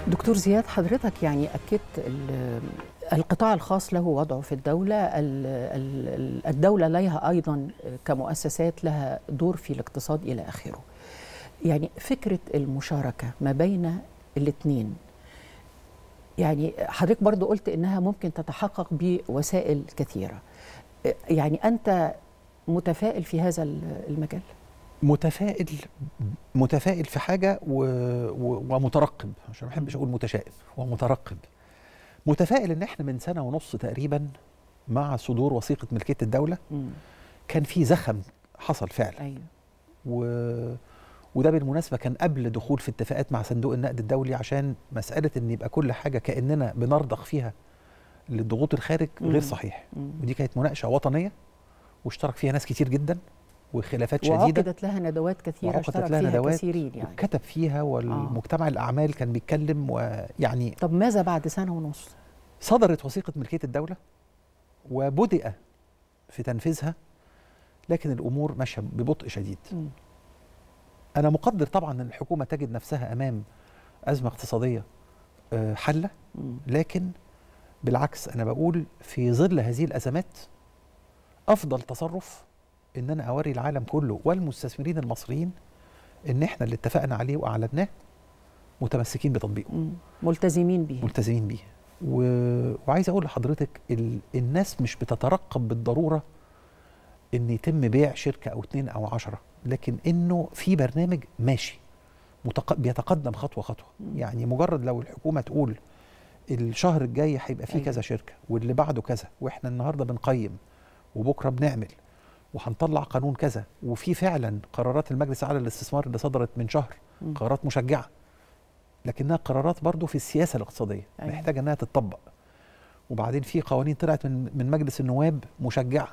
دكتور زياد حضرتك يعني اكدت القطاع الخاص له وضعه في الدوله الدوله لها ايضا كمؤسسات لها دور في الاقتصاد الى اخره يعني فكره المشاركه ما بين الاثنين يعني حضرتك برضو قلت انها ممكن تتحقق بوسائل كثيره يعني انت متفائل في هذا المجال متفائل متفائل في حاجه و... و... ومترقب عشان ما بحبش اقول متشائم ومترقب متفائل ان احنا من سنه ونص تقريبا مع صدور وثيقه ملكيه الدوله م. كان في زخم حصل فعلا أيوة. و... وده بالمناسبه كان قبل دخول في اتفاقات مع صندوق النقد الدولي عشان مساله ان يبقى كل حاجه كاننا بنرضخ فيها للضغوط الخارج غير صحيح م. ودي كانت مناقشه وطنيه واشترك فيها ناس كتير جدا وخلافات شديده وعقدت لها ندوات كثيره اشترك لها فيها ندوات كثيرين يعني وكتب فيها والمجتمع آه. الاعمال كان بيتكلم ويعني طب ماذا بعد سنه ونص صدرت وثيقه ملكيه الدوله وبدأ في تنفيذها لكن الامور ماشيه ببطء شديد م. انا مقدر طبعا ان الحكومه تجد نفسها امام ازمه اقتصاديه حله لكن بالعكس انا بقول في ظل هذه الازمات افضل تصرف ان انا اوري العالم كله والمستثمرين المصريين ان احنا اللي اتفقنا عليه واعلناه متمسكين بتطبيقه ملتزمين به ملتزمين به و... وعايز اقول لحضرتك ال... الناس مش بتترقب بالضروره ان يتم بيع شركه او اتنين او عشرة لكن انه في برنامج ماشي متق... بيتقدم خطوه خطوه مم. يعني مجرد لو الحكومه تقول الشهر الجاي هيبقى فيه أيوة. كذا شركه واللي بعده كذا واحنا النهارده بنقيم وبكره بنعمل وهنطلع قانون كذا وفي فعلا قرارات المجلس الاعلى للاستثمار اللي صدرت من شهر م. قرارات مشجعه لكنها قرارات برضو في السياسه الاقتصاديه أيوة. محتاجه انها تتطبق وبعدين في قوانين طلعت من من مجلس النواب مشجعه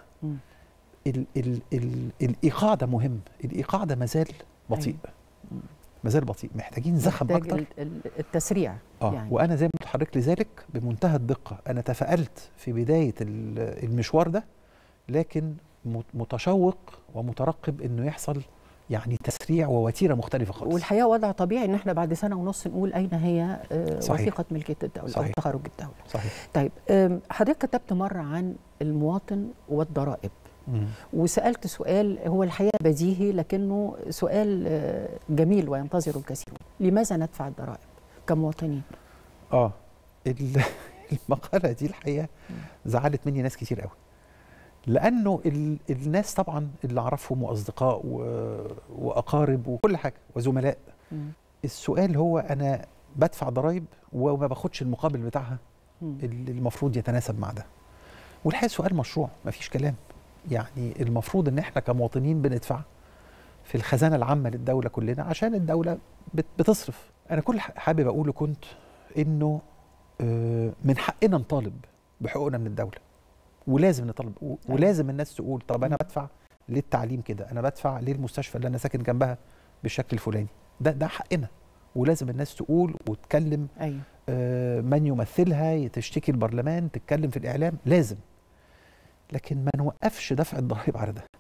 ال ال ال الايقاع ده مهم الايقاع ده مازال بطيء أيوة. مازال بطيء محتاجين زخم محتاج اكتر التسريع آه. يعني. وانا زي ما قلت لحضرتك لذلك بمنتهى الدقه انا تفائلت في بدايه المشوار ده لكن متشوق ومترقب انه يحصل يعني تسريع ووتيره مختلفه خالص والحقيقه وضع طبيعي ان احنا بعد سنه ونص نقول اين هي صحيح. وثيقه ملكيه الدوله صحيح. او تخرج الدوله صحيح. طيب حضرتك كتبت مره عن المواطن والضرائب مم. وسالت سؤال هو الحقيقه بديهي لكنه سؤال جميل وينتظره الكثيرون لماذا ندفع الضرائب كمواطنين اه المقاله دي الحقيقه زعلت مني ناس كتير قوي لانه ال الناس طبعا اللي اعرفهم واصدقاء واقارب وكل حاجه وزملاء م. السؤال هو انا بدفع ضرائب وما باخدش المقابل بتاعها م. اللي المفروض يتناسب مع ده والحقيقه سؤال مشروع ما فيش كلام يعني المفروض ان احنا كمواطنين بندفع في الخزانه العامه للدوله كلنا عشان الدوله بتصرف انا كل حابب اقوله كنت انه من حقنا نطالب بحقوقنا من الدوله ولازم نطلب ولازم الناس تقول طب انا بدفع للتعليم كده انا بدفع للمستشفى اللي انا ساكن جنبها بالشكل الفلاني ده ده حقنا ولازم الناس تقول وتكلم أيوة. آه من يمثلها تشتكي البرلمان تتكلم في الاعلام لازم لكن ما نوقفش دفع الضرائب على ده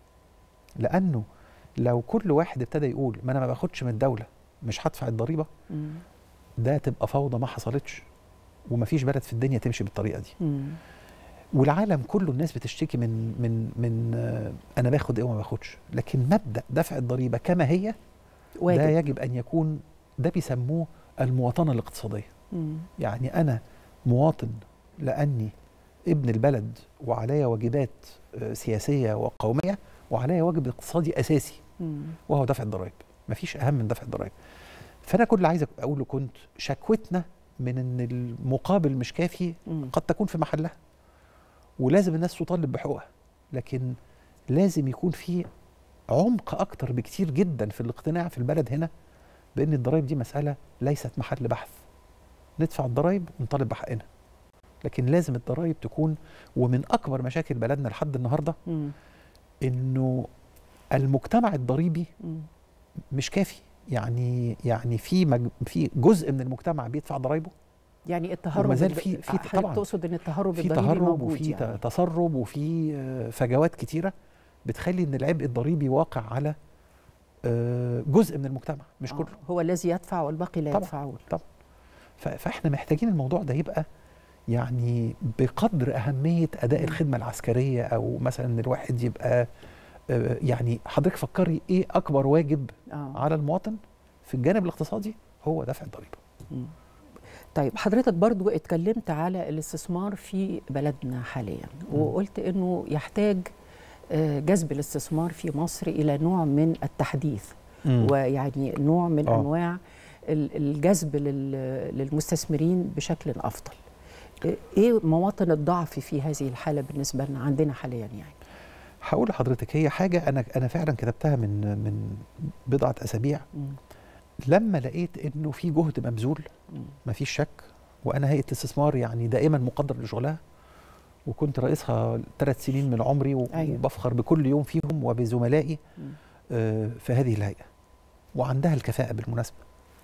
لانه لو كل واحد ابتدى يقول ما انا ما باخدش من الدوله مش هدفع الضريبه ده تبقى فوضى ما حصلتش ومفيش بلد في الدنيا تمشي بالطريقه دي مم. والعالم كله الناس بتشتكي من من من آه انا باخد ايه وما باخدش لكن مبدا دفع الضريبه كما هي واجب. ده يجب ان يكون ده بيسموه المواطنه الاقتصاديه مم. يعني انا مواطن لاني ابن البلد وعليا واجبات آه سياسيه وقوميه وعليا واجب اقتصادي اساسي مم. وهو دفع الضرائب مفيش اهم من دفع الضرائب فانا كل اللي عايز اقوله كنت شكوتنا من ان المقابل مش كافي مم. قد تكون في محلها ولازم الناس تطالب بحقوقها لكن لازم يكون في عمق اكتر بكتير جدا في الاقتناع في البلد هنا بان الضرائب دي مساله ليست محل بحث ندفع الضرائب ونطالب بحقنا لكن لازم الضرائب تكون ومن اكبر مشاكل بلدنا لحد النهارده م. انه المجتمع الضريبي م. مش كافي يعني يعني في مج... في جزء من المجتمع بيدفع ضرايبه يعني التهرب وما زال في في طبعا تقصد ان التهرب في الضريبي تهرب موجود وفي يعني. تسرب وفي فجوات كتيره بتخلي ان العبء الضريبي واقع على جزء من المجتمع مش آه. كله هو الذي يدفع والباقي لا طبعا يدفعون طبعا ف- فاحنا محتاجين الموضوع ده يبقى يعني بقدر اهميه اداء مم. الخدمه العسكريه او مثلا ان الواحد يبقى آه، يعني حضرتك فكري ايه اكبر واجب آه. على المواطن في الجانب الاقتصادي هو دفع الضريبه مم. طيب حضرتك برضو اتكلمت على الاستثمار في بلدنا حاليا وقلت انه يحتاج آه، جذب الاستثمار في مصر الى نوع من التحديث ويعني نوع من آه. انواع ال- الجذب لل- للمستثمرين بشكل افضل إيه- ايه مواطن الضعف في هذه الحاله بالنسبه لنا عندنا حاليا يعني هقول لحضرتك هي حاجه انا انا فعلا كتبتها من من بضعه اسابيع مم. لما لقيت انه في جهد مبذول مم. مفيش شك وانا هيئه الاستثمار يعني دائما مقدر لشغلها وكنت رئيسها ثلاث سنين من عمري و- أيوة. وبفخر بكل يوم فيهم وبزملائي مم. آه، في هذه الهيئه وعندها الكفاءه بالمناسبه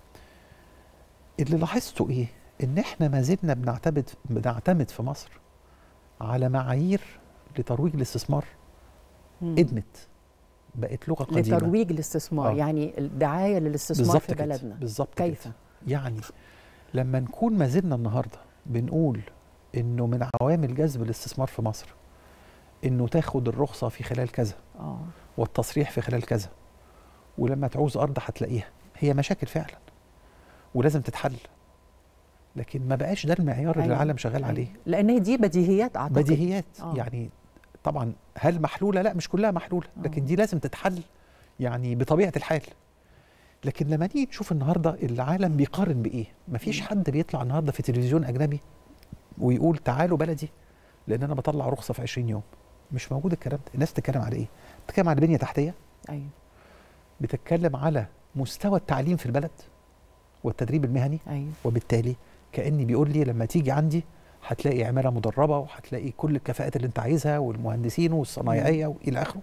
اللي لاحظته ايه ان احنا ما زلنا بنعتمد بنعتمد في مصر على معايير لترويج الاستثمار مم. ادمت بقت لغه قديمه لترويج الاستثمار آه. يعني الدعايه للاستثمار بالظبط في كده، بلدنا بالظبط كيف كده. يعني لما نكون ما زلنا النهارده بنقول انه من عوامل جذب الاستثمار في مصر انه تاخد الرخصه في خلال كذا اه والتصريح في خلال كذا ولما تعوز ارض هتلاقيها هي مشاكل فعلا ولازم تتحل لكن ما بقاش ده المعيار اللي أيوة. العالم شغال عليه لان دي بديهيات اعتقد بديهيات آه. يعني طبعا هل محلوله لا مش كلها محلوله آه. لكن دي لازم تتحل يعني بطبيعه الحال لكن لما نيجي نشوف النهارده العالم بيقارن بايه مفيش مم. حد بيطلع النهارده في تلفزيون اجنبي ويقول تعالوا بلدي لان انا بطلع رخصه في 20 يوم مش موجود الكلام ده الناس بتتكلم على ايه بتتكلم على بنيه تحتيه ايوه بتتكلم على مستوى التعليم في البلد والتدريب المهني ايوه وبالتالي كاني بيقول لي لما تيجي عندي هتلاقي عماله مدربه وهتلاقي كل الكفاءات اللي انت عايزها والمهندسين والصنايعيه والى اخره.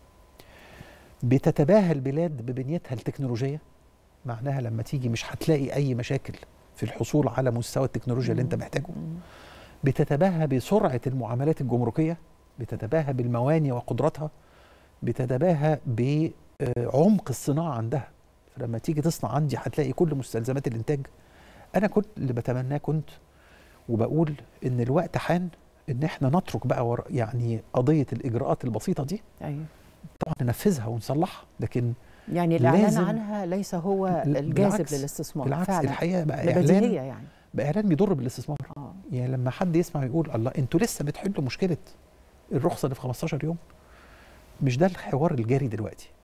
بتتباهى البلاد ببنيتها التكنولوجيه معناها لما تيجي مش هتلاقي اي مشاكل في الحصول على مستوى التكنولوجيا اللي انت مم. محتاجه. مم. بتتباهى بسرعه المعاملات الجمركيه، بتتباهى بالمواني وقدراتها، بتتباهى بعمق الصناعه عندها. فلما تيجي تصنع عندي هتلاقي كل مستلزمات الانتاج انا كنت اللي بتمناه كنت وبقول ان الوقت حان ان احنا نترك بقى ور يعني قضيه الاجراءات البسيطه دي ايوه طبعا ننفذها ونصلحها لكن يعني الاعلان لازم- عنها ليس هو لا، الجاذب بالعكس- للاستثمار بالعكس فعلا الحقيقه بقى ده اعلان بديهيه يعني بقى اعلان بيضر بالاستثمار اه يعني لما حد يسمع يقول الله انتوا لسه بتحلوا مشكله الرخصه اللي في 15 يوم مش ده الحوار الجاري دلوقتي